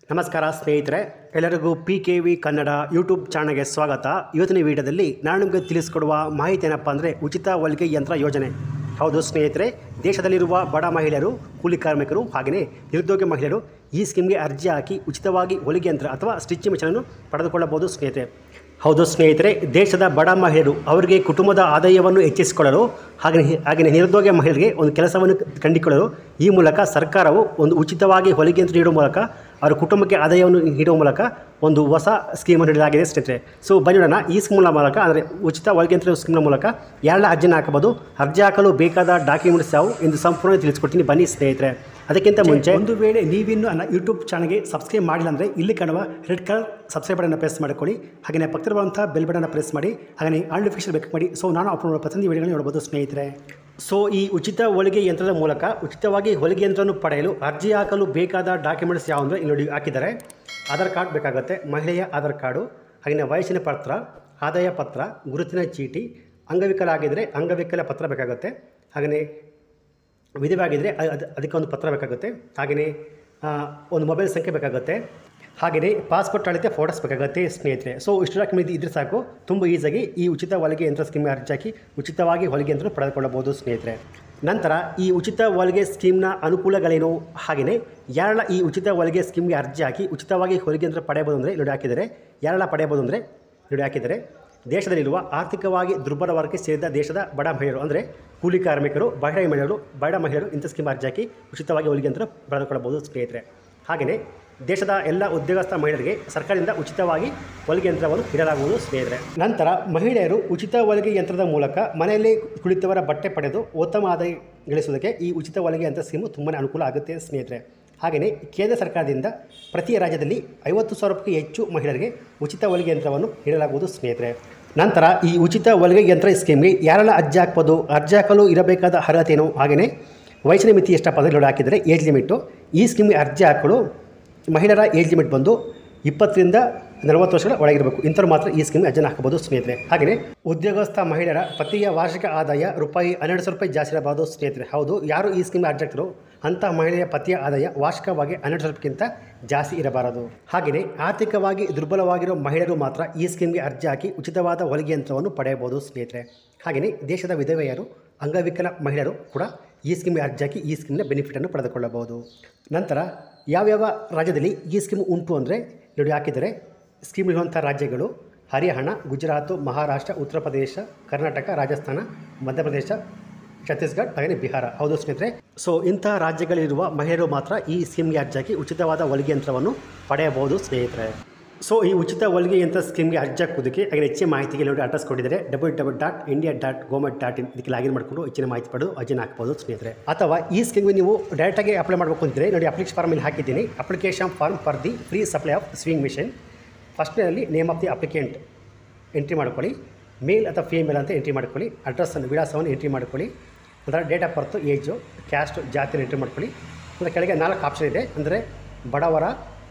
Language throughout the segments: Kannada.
ನಮಸ್ಕಾರ ಸ್ನೇಹಿತರೆ ಎಲ್ಲರಿಗೂ P K V Kannada YouTube ಚಾನಲ್ಗೆ ಸ್ವಾಗತ ಇವತ್ತಿನ ವಿಡಿಯೋದಲ್ಲಿ ನಾನು ನಿಮಗೆ ತಿಳಿಸ್ಕೊಡುವ ಮಾಹಿತಿ ಏನಪ್ಪ ಅಂದರೆ ಉಚಿತ ಹೊಲಿಗೆ ಯಂತ್ರ ಯೋಜನೆ ಹೌದು ಸ್ನೇಹಿತರೆ ದೇಶದಲ್ಲಿರುವ ಬಡ ಮಹಿಳೆಯರು ಕೂಲಿ ಕಾರ್ಮಿಕರು ಹಾಗೆಯೇ ನಿರುದ್ಯೋಗಿ ಮಹಿಳೆಯರು ಈ ಸ್ಕೀಮ್ಗೆ ಅರ್ಜಿ ಹಾಕಿ ಉಚಿತವಾಗಿ ಹೊಲಿಗೆ ಯಂತ್ರ ಅಥವಾ ಸ್ಟಿಚಿಂಗ್ ಮಿಷನನ್ನು ಪಡೆದುಕೊಳ್ಳಬಹುದು ಸ್ನೇಹಿತರೆ ಹೌದು ಸ್ನೇಹಿತರೆ ದೇಶದ ಬಡ ಮಹಿಳೆಯರು ಅವರಿಗೆ ಕುಟುಂಬದ ಆದಾಯವನ್ನು ಹೆಚ್ಚಿಸಿಕೊಳ್ಳಲು ಹಾಗೆ ಹಾಗೆಯೇ ನಿರುದ್ಯೋಗ ಮಹಿಳೆಯರಿಗೆ ಒಂದು ಕೆಲಸವನ್ನು ಕಂಡುಕೊಳ್ಳಲು ಈ ಮೂಲಕ ಸರ್ಕಾರವು ಒಂದು ಉಚಿತವಾಗಿ ಹೊಲಿಗೆ ಯಂತ್ರ ನೀಡುವ ಮೂಲಕ ಅವರ ಕುಟುಂಬಕ್ಕೆ ಆದಾಯವನ್ನು ನೀಡುವ ಮೂಲಕ ಒಂದು ಹೊಸ ಸ್ಕೀಮನ್ನು ನೀಡಲಾಗಿದೆ ಸ್ನೇಹಿತರೆ ಸೊ ಬನ್ನಿ ನೋಡೋಣ ಈ ಸ್ಕೀಮ್ನ ಮೂಲಕ ಅಂದರೆ ಉಚಿತ ಹೊಲಿಗೆ ಯಂತ್ರ ಸ್ಕೀಮ್ನ ಮೂಲಕ ಯಾರೆಲ್ಲ ಅರ್ಜಿನ ಹಾಕಬಹುದು ಅರ್ಜಿ ಹಾಕಲು ಬೇಕಾದ ಡಾಕ್ಯುಮೆಂಟ್ಸ್ ಯಾವುವು ಎಂದು ಸಂಪೂರ್ಣ ತಿಳಿಸ್ಕೊಡ್ತೀನಿ ಬನ್ನಿ ಸ್ನೇಹಿತರೆ ಅದಕ್ಕಿಂತ ಮುಂಚೆ ಒಂದು ವೇಳೆ ನೀವಿನ್ನೂ ನನ್ನ ಯೂಟ್ಯೂಬ್ ಚಾನಲ್ಗೆ ಸಬ್ಸ್ಕ್ರೈಬ್ ಮಾಡಿಲ್ಲ ಅಂದರೆ ಇಲ್ಲಿ ಕಾಣುವ ರೆಡ್ ಕಲರ್ ಸಬ್ಸ್ಕ್ರೈಬ್ ಬಟನ್ನ ಪ್ರೆಸ್ ಮಾಡಿಕೊಳ್ಳಿ ಹಾಗೆಯೇ ಪಕ್ಕದಲ್ಲಿರುವಂಥ ಬೆಲ್ ಬಟನ್ನ ಪ್ರೆಸ್ ಮಾಡಿ ಹಾಗೆಯೇ ಆಲ್ ನೋಟಿಫಿಕೇಶನ್ ಬೇಕು ಮಾಡಿ ಸೊ ನಾನು ಅಪ್ಲೋಡ್ ಮಾಡೋ ಪ್ರತಿಯೊಂದು ವಿಡಿಯೋಗಳನ್ನ ನೋಡ್ಬೋದು ಸ್ನೇಹಿತರೆ ಸೊ ಈ ಉಚಿತ ಹೊಲಿಗೆ ಯಂತ್ರದ ಮೂಲಕ ಉಚಿತವಾಗಿ ಹೊಲಿಗೆ ಯಂತ್ರವನ್ನು ಪಡೆಯಲು ಅರ್ಜಿ ಹಾಕಲು ಬೇಕಾದ ಡಾಕ್ಯುಮೆಂಟ್ಸ್ ಯಾವ ಅಂದರೆ ಇಲ್ಲಿ ನೋಡಿ ಹಾಕಿದ್ದಾರೆ ಆಧಾರ್ ಕಾರ್ಡ್ ಬೇಕಾಗುತ್ತೆ ಮಹಿಳೆಯ ಆಧಾರ್ ಕಾರ್ಡು ಹಾಗೆಯೇ ವಯಸ್ಸಿನ ಪತ್ರ ಆದಾಯ ಪತ್ರ ಗುರುತಿನ ಚೀಟಿ ಅಂಗವಿಕಲ ಆಗಿದ್ದರೆ ಅಂಗವಿಕಲ ಪತ್ರ ಬೇಕಾಗುತ್ತೆ ಹಾಗೆಯೇ ವಿಧವೆ ಆಗಿದ್ದರೆ ಅ- ಅದು ಅದಕ್ಕೆ ಒಂದು ಪತ್ರ ಬೇಕಾಗುತ್ತೆ ಹಾಗೆಯೇ ಆ, ಒಂದು ಮೊಬೈಲ್ ಸಂಖ್ಯೆ ಬೇಕಾಗುತ್ತೆ ಹಾಗೆಯೇ ಪಾಸ್ಪೋರ್ಟ್ ಅಳತೆ ಫೋಟೋಸ್ ಬೇಕಾಗುತ್ತೆ ಸ್ನೇಹಿತರೆ ಸೊ ಇಷ್ಟು ಡಾಕ್ಯುಮೆಂಟ್ ಇದ್ರೆ ಸಾಕು ತುಂಬ ಈಸಿಯಾಗಿ ಈ ಉಚಿತ ಹೊಲಿಗೆ ಯಂತ್ರ ಸ್ಕೀಮ್ಗೆ ಅರ್ಜಿ ಹಾಕಿ ಉಚಿತವಾಗಿ ಹೊಲಿಗೆ ಯಂತ್ರ ಪಡೆದುಕೊಳ್ಳಬಹುದು ಸ್ನೇಹಿತರೆ ನಂತರ ಈ ಉಚಿತ ಹೊಲಿಗೆ ಸ್ಕೀಮ್ನ ಅನುಕೂಲಗಳೇನು ಹಾಗೆಯೇ ಯಾರೆಲ್ಲ ಈ ಉಚಿತ ಹೊಲಿಗೆ ಸ್ಕೀಮ್ಗೆ ಅರ್ಜಿ ಹಾಕಿ ಉಚಿತವಾಗಿ ಹೊಲಿಗೆ ಯಂತ್ರ ಪಡೆಯಬಹುದು ಅಂದರೆ ನೋಡಿ ಹಾಕಿದರೆ ಯಾರೆಲ್ಲ ಪಡೆಯಬಹುದು ಅಂದರೆ ನೋಡಿ ಹಾಕಿದರೆ ದೇಶದಲ್ಲಿರುವ ಆರ್ಥಿಕವಾಗಿ ದುರ್ಬಲ ವರ್ಗಕ್ಕೆ ಸೇರಿದ ದೇಶದ ಬಡ ಮಹಿಳೆಯರು ಅಂದರೆ ಕೂಲಿ ಕಾರ್ಮಿಕರು ಬಡ ಮಹಿಳೆಯರು ಬಡ ಮಹಿಳೆಯರು ಇಂಥ ಸ್ಕೀಮ್ ಅರ್ಜಿ ಹಾಕಿ ಉಚಿತವಾಗಿ ಹೊಲಿಗೆ ಯಂತ್ರ ಪಡೆದುಕೊಳ್ಳಬಹುದು ಸ್ನೇಹಿತರೆ ಹಾಗೆಯೇ ದೇಶದ ಎಲ್ಲ ಉದ್ಯೋಗಸ್ಥ ಮಹಿಳೆಯರಿಗೆ ಸರ್ಕಾರದಿಂದ ಉಚಿತವಾಗಿ ಹೊಲಿಗೆ ಯಂತ್ರವನ್ನು ನೀಡಲಾಗುವುದು ಸ್ನೇಹಿತರೆ ನಂತರ ಮಹಿಳೆಯರು ಉಚಿತ ಹೊಲಿಗೆ ಯಂತ್ರದ ಮೂಲಕ ಮನೆಯಲ್ಲಿ ಕುಳಿತವರ ಬಟ್ಟೆ ಪಡೆದು ಉತ್ತಮ ಆದಾಯ ಗಳಿಸುವುದಕ್ಕೆ ಈ ಉಚಿತ ಹೊಲಿಗೆ ಯಂತ್ರ ಸ್ಕೀಮು ತುಂಬಾ ಅನುಕೂಲ ಆಗುತ್ತೆ ಸ್ನೇಹಿತರೆ ಹಾಗೆಯೇ ಕೇಂದ್ರ ಸರ್ಕಾರದಿಂದ ಪ್ರತಿ ರಾಜ್ಯದಲ್ಲಿ ಐವತ್ತು ಸಾವಿರ ರೂಪಾಯಿ ಹೆಚ್ಚು ಮಹಿಳೆಯರಿಗೆ ಉಚಿತ ಹೊಲಿಗೆ ಯಂತ್ರವನ್ನು ನೀಡಲಾಗುವುದು ಸ್ನೇಹಿತರೆ ನಂತರ ಈ ಉಚಿತ ಹೊಲಿಗೆ ಯಂತ್ರ ಸ್ಕೀಮ್ಗೆ ಯಾರೆಲ್ಲ ಅರ್ಜಿ ಹಾಕ್ಬೋದು ಅರ್ಜಿ ಹಾಕಲು ಇರಬೇಕಾದ ಅರ್ಹತೆ ಏನು ಹಾಗೆಯೇ ವಯಸ್ಸಿನ ಮಿತಿ ಎಷ್ಟಪ್ಪ ಅಂದರೆ ನೋಡಿ ಹಾಕಿದರೆ ಏಜ್ ಲಿಮಿಟು ಈ ಸ್ಕೀಮ್ಗೆ ಅರ್ಜಿ ಹಾಕಲು ಮಹಿಳೆಯರ ಏಜ್ ಲಿಮಿಟ್ ಬಂದು ಇಪ್ಪತ್ತರಿಂದ ನಲವತ್ತು ವರ್ಷಗಳ ಒಳಗಿರಬೇಕು ಇಂಥವ್ರು ಮಾತ್ರ ಈ ಸ್ಕೀಮ್ಗೆ ಅರ್ಜಿನ ಹಾಕಬಹುದು ಸ್ನೇಹಿತರೆ ಹಾಗೆಯೇ ಉದ್ಯೋಗಸ್ಥ ಮಹಿಳೆಯರ ಪತಿಯ ವಾರ್ಷಿಕ ಆದಾಯ ರೂಪಾಯಿ ಹನ್ನೆರಡು ಸಾವಿರ ರೂಪಾಯಿ ಜಾಸ್ತಿ ಇರಬಾರ್ದು ಸ್ನೇಹಿತರೆ ಹೌದು ಯಾರು ಈ ಸ್ಕೀಮ್ಗೆ ಅರ್ಜಿ ಹಾಕ್ತಾರೋ ಅಂಥ ಮಹಿಳೆಯ ಪತಿಯ ಆದಾಯ ವಾರ್ಷಿಕವಾಗಿ ಹನ್ನೆರಡು ಸಾವಿರ ರೂಪಾಯಿಗಿಂತ ಜಾಸ್ತಿ ಇರಬಾರದು ಹಾಗೆಯೇ ಆರ್ಥಿಕವಾಗಿ ದುರ್ಬಲವಾಗಿರೋ ಮಹಿಳೆಯರು ಮಾತ್ರ ಈ ಸ್ಕೀಮ್ಗೆ ಅರ್ಜಿ ಹಾಕಿ ಉಚಿತವಾದ ಹೊಲಿಗೆ ಯಂತ್ರವನ್ನು ಪಡೆಯಬಹುದು ಸ್ನೇಹಿತರೆ ಹಾಗೆಯೇ ದೇಶದ ವಿಧವೆಯರು ಅಂಗವಿಕಲ ಮಹಿಳೆಯರು ಕೂಡ ಈ ಸ್ಕೀಮ್ಗೆ ಅರ್ಜಿ ಹಾಕಿ ಈ ಸ್ಕೀಮ್ನ ಬೆನಿಫಿಟನ್ನು ಪಡೆದುಕೊಳ್ಳಬಹುದು ನಂತರ ಯಾವ್ಯಾವ ರಾಜ್ಯದಲ್ಲಿ ಈ ಸ್ಕೀಮ್ ಉಂಟು ಅಂದರೆ ನೋಡಿ ಹಾಕಿದರೆ ಸ್ಕೀಮ್ ಇರುವಂಥ ರಾಜ್ಯಗಳು ಹರಿಯಾಣ ಗುಜರಾತು ಮಹಾರಾಷ್ಟ್ರ ಉತ್ತರ ಪ್ರದೇಶ ಕರ್ನಾಟಕ ರಾಜಸ್ಥಾನ ಮಧ್ಯಪ್ರದೇಶ ಛತ್ತೀಸ್ಗಢ ಹಾಗೆಯೇ ಬಿಹಾರ ಹೌದು ಸ್ನೇಹಿತರೆ ಸೊ ಇಂಥ ರಾಜ್ಯಗಳಿರುವ ಮಹಿಳೆಯರು ಮಾತ್ರ ಈ ಸ್ಕೀಮ್ಗೆ ಅರ್ಜಿ ಹಾಕಿ ಉಚಿತವಾದ ಹೊಲಿಗೆ ಯಂತ್ರವನ್ನು ಪಡೆಯಬಹುದು ಸ್ನೇಹಿತರೆ ಸೊ ಈ ಉಚಿತ ಹೊಲಿಗೆ ಯಂತ್ರ ಸ್ಕೀಮ್ಗೆ ಅರ್ಜಿ ಹಾಕೋದಕ್ಕೆ ಹಾಗೆ ಹೆಚ್ಚಿನ ಮಾಹಿತಿಗೆ ನೋಡಿ ಅಡ್ರೆಸ್ ಕೊಟ್ಟಿದ್ದಾರೆ W W dot India dot government dot in ಇದಕ್ಕೆ ಲಾಗಿನ್ ಮಾಡಿಕೊಂಡು ಹೆಚ್ಚಿನ ಮಾಹಿತಿ ಪಡೆದು ಅರ್ಜಿನ ಹಾಕ್ಬೋದು ಸ್ನೇಹಿತರೆ ಅಥವಾ ಈ ಸ್ಕೀಮ್ಗೆ ನೀವು ಡೈರೆಕ್ಟಾಗಿ ಅಪ್ಲೈ ಮಾಡಬೇಕು ಅಂತಿದ್ರೆ ನೋಡಿ ಅಪ್ಲಿಕೇಶನ್ ಫಾರ್ಮ್ ಇಲ್ಲಿ ಹಾಕಿದ್ದೀನಿ application form for the free supply of sewing machine ಫಸ್ಟ್ನಲ್ಲಿ name of the applicant entry ಮಾಡ್ಕೊಳ್ಳಿ ಮೇಲ್ ಅಥವಾ ಫೀಮೇಲ್ ಅಂತ ಎಂಟ್ರಿ ಮಾಡ್ಕೊಳ್ಳಿ ಅಡ್ರೆಸ್ಸನ್ನು ವಿಳಾಸವನ್ನು ಎಂಟ್ರಿ ಮಾಡ್ಕೊಳ್ಳಿ ಅಂದರೆ date of birth age caste ಜಾತಿಯನ್ನು ಎಂಟ್ರಿ ಮಾಡ್ಕೊಳ್ಳಿ ಅಂದರೆ ಕೆಳಗೆ ನಾಲ್ಕು ಆಪ್ಷನ್ ಇದೆ ಅಂದರೆ ಬಡವರ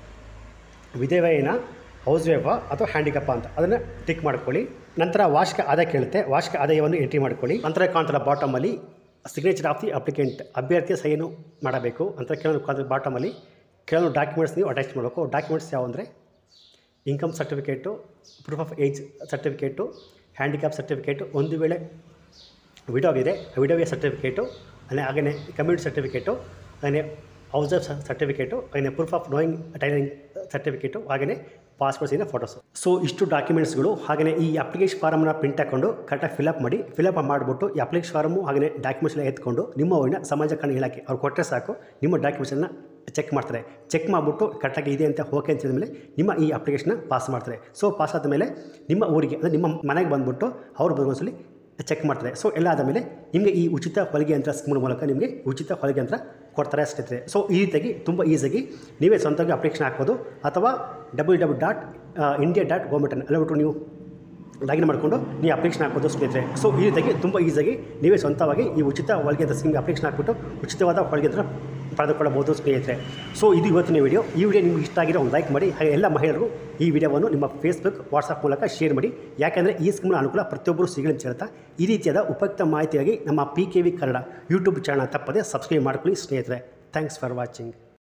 ವಿಧವೆಯನ ಹೌಸ್ ವೇಫ ಅಥವಾ ಹ್ಯಾಂಡಿಕಪ್ಪ ಅಂತ ಅದನ್ನು ಟಿಕ್ ಮಾಡ್ಕೊಳ್ಳಿ ನಂತರ ವಾರ್ಷಿಕ ಆದಾಯ ಕೇಳುತ್ತೆ ವಾರ್ಷಿಕ ಆದಾಯವನ್ನು ಎಂಟ್ರಿ ಮಾಡ್ಕೊಳ್ಳಿ ನಂತರ ಕಾಣ್ತಲ್ಲ ಬಾಟಮಲ್ಲಿ ಸಿಗ್ನೇಚರ್ ಆಫ್ ದಿ ಅಪ್ಲಿಕೆಂಟ್ ಅಭ್ಯರ್ಥಿಯ ಸಹಿಯನ್ನು ಮಾಡಬೇಕು ಅಂತ ಕೆಲವು ಕಾಣ್ತದೆ ಬಾಟಮಲ್ಲಿ ಕೆಲವು ಡಾಕ್ಯುಮೆಂಟ್ಸ್ ನೀವು ಅಟ್ಯಾಚ್ ಮಾಡಬೇಕು ಡಾಕ್ಯುಮೆಂಟ್ಸ್ ಯಾವ ಅಂದರೆ income certificate proof of age certificate handicap certificate ಒಂದು ವೇಳೆ ವಿಡೋ ಆಗಿದೆ ವಿಡೋವಿಯ ಸರ್ಟಿಫಿಕೇಟು ಹಾಗೆ ಹಾಗೆಯೇ ಕಮ್ಯುನಿಟಿ ಸರ್ಟಿಫಿಕೇಟು ಹಾಗೆಯೇ ಹೌಸ್ ಆಫ್ ಸರ್ಟಿಫಿಕೇಟು ಹಾಗೆಯೇ proof of knowing tailoring certificate ಹಾಗೆಯೇ ಪಾಸ್ಪೋರ್ಟ್ ಸೈನ ಫೋಟೋಸು ಸೊ ಇಷ್ಟು ಡಾಕ್ಯುಮೆಂಟ್ಸ್ಗಳು ಹಾಗೆಯೇ ಈ ಅಪ್ಲಿಕೇಶನ್ ಫಾರ್ಮ್ನ ಪ್ರಿಂಟ್ ಹಾಕೊಂಡು ಕರೆಕ್ಟಾಗಿ ಫಿಲಪ್ ಮಾಡಿ ಫಿಲಪ್ ಮಾಡಿಬಿಟ್ಟು ಈ ಅಪ್ಲಿಕೇಶನ್ ಫಾರ್ಮು ಹಾಗೆಯೇ ಡಾಕ್ಯುಮೆಂಟ್ಸ್ ಎಲ್ಲ ಎತ್ಕೊಂಡು ನಿಮ್ಮ ಊರಿನ ಸಮಾಜ ಕಲ್ಯಾಣ ಇಲಾಖೆ ಅವ್ರು ಕೊಟ್ಟರೆ ಸಾಕು ನಿಮ್ಮ ಡಾಕ್ಯುಮೆಂಟ್ಸನ್ನು ಚೆಕ್ ಮಾಡ್ತಾರೆ ಚೆಕ್ ಮಾಡಿಬಿಟ್ಟು ಕರೆಕ್ಟಾಗಿ ಇದೆ ಅಂತ ಓಕೆ ಅಂತ ಹೇಳಿದ ಮೇಲೆ ನಿಮ್ಮ ಈ ಅಪ್ಲಿಕೇಶನ್ನ ಪಾಸ್ ಮಾಡ್ತಾರೆ ಸೊ ಪಾಸ್ ಆದ ಮೇಲೆ ನಿಮ್ಮ ಊರಿಗೆ ಅಂದರೆ ನಿಮ್ಮ ಮನೆಗೆ ಬಂದುಬಿಟ್ಟು ಅವರು ಬಂದೊಂದ್ಸಲಿ ಚೆಕ್ ಮಾಡ್ತಾರೆ ಸೊ ಎಲ್ಲ ಆದ ಮೇಲೆ ನಿಮಗೆ ಈ ಉಚಿತ ಹೊಲಿಗೆ ಯಂತ್ರ ಸ್ಕೀಮ್ ಮೂಲಕ ನಿಮಗೆ ಉಚಿತ ಹೊಲಿಗೆ ಯಂತ್ರ ಕೊಡ್ತಾರೆ ಸ್ನೇಹಿತರೆ ಸೊ ಈ ರೀತಿಯಾಗಿ ತುಂಬ ಈಸಿಯಾಗಿ ನೀವೇ ಸ್ವಂತವಾಗಿ ಅಪ್ಲಿಕೇಶನ್ ಹಾಕ್ಬೋದು ಅಥವಾ W W dot India dot government ಅನ್ನು ಬಿಟ್ಟು ನೀವು ಲಾಗಿನ್ ಮಾಡಿಕೊಂಡು ನೀವು ಅಪ್ಲಿಕೇಶನ್ ಹಾಕೋದು ಸ್ನೇಹಿತರೆ ಸೊ ಈ ರೀತಿಯಾಗಿ ತುಂಬ ಈಸಿಯಾಗಿ ನೀವೇ ಸ್ವಂತವಾಗಿ ಈ ಉಚಿತ ಹೊಲಿಗೆ ಯಂತ್ರ ಸ್ಕೀಮ್ಗೆ ಅಪ್ಲಿಕೇಶನ್ ಹಾಕ್ಬಿಟ್ಟು ಉಚಿತವಾದ ಹೊಲಿಗೆ ಯಂತ್ರ ಪಡೆದುಕೊಳ್ಳಬಹುದು ಸ್ನೇಹಿತರೆ ಸೊ ಇದು ಇವತ್ತಿನ ವಿಡಿಯೋ ಈ ವಿಡಿಯೋ ನಿಮ್ಗೆ ಇಷ್ಟ ಆಗಿರೋ ಒಂದು ಲೈಕ್ ಮಾಡಿ ಹಾಗೆ ಎಲ್ಲ ಮಹಿಳೆಯರು ಈ ವಿಡಿಯೋವನ್ನು ನಿಮ್ಮ ಫೇಸ್ಬುಕ್ ವಾಟ್ಸಪ್ ಮೂಲಕ ಶೇರ್ ಮಾಡಿ ಯಾಕೆಂದರೆ ಈ ಸ್ಕೀಮ್ನ ಅನುಕೂಲ ಪ್ರತಿಯೊಬ್ಬರು ಸಿಗಲಿ ಅಂತ ಹೇಳ್ತಾ ಈ ರೀತಿಯಾದ ಉಪಯುಕ್ತ ಮಾಹಿತಿಯಾಗಿ ನಮ್ಮ P K V Kannada YouTube channel ತಪ್ಪದೆ ಸಬ್ಸ್ಕ್ರೈಬ್ ಮಾಡ್ಕೊಳ್ಳಿ ಸ್ನೇಹಿತರೆ ಥ್ಯಾಂಕ್ಸ್ ಫಾರ್ ವಾಚಿಂಗ್